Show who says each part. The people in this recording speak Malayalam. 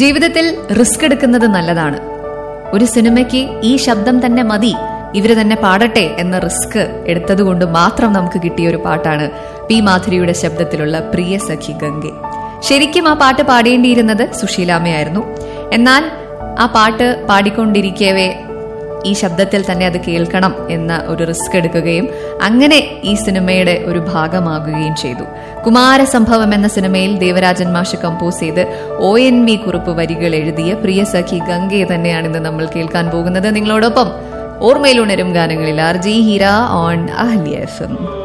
Speaker 1: ജീവിതത്തിൽ റിസ്ക് എടുക്കുന്നത് നല്ലതാണ് ഒരു സിനിമയ്ക്ക് ഈ ശബ്ദം തന്നെ മതി ഇവര് തന്നെ പാടട്ടെ എന്ന റിസ്ക് എടുത്തതുകൊണ്ട് മാത്രം നമുക്ക് കിട്ടിയ ഒരു പാട്ടാണ് പി മാധുരിയുടെ ശബ്ദത്തിലുള്ള പ്രിയ സഖി ഗംഗെ ശരിക്കും ആ പാട്ട് പാടേണ്ടിയിരുന്നത് സുശീലാമ്മയായിരുന്നു എന്നാൽ ആ പാട്ട് പാടിക്കൊണ്ടിരിക്കവേ ഈ ശബ്ദത്തിൽ തന്നെ അത് കേൾക്കണം എന്ന ഒരു റിസ്ക് എടുക്കുകയും അങ്ങനെ ഈ സിനിമയുടെ ഒരു ഭാഗമാകുകയും ചെയ്തു കുമാരസംഭവം എന്ന സിനിമയിൽ ദേവരാജൻ മാഷ് കമ്പോസ് ചെയ്ത് ഒ എൻ വി കുറുപ്പ് വരികൾ എഴുതിയ പ്രിയ സഖി ഗംഗയെ തന്നെയാണ് ഇന്ന് നമ്മൾ കേൾക്കാൻ പോകുന്നത് നിങ്ങളോടൊപ്പം ഓർമ്മയിലുണരും ഗാനങ്ങളിൽ R J Heera on Ahlia F M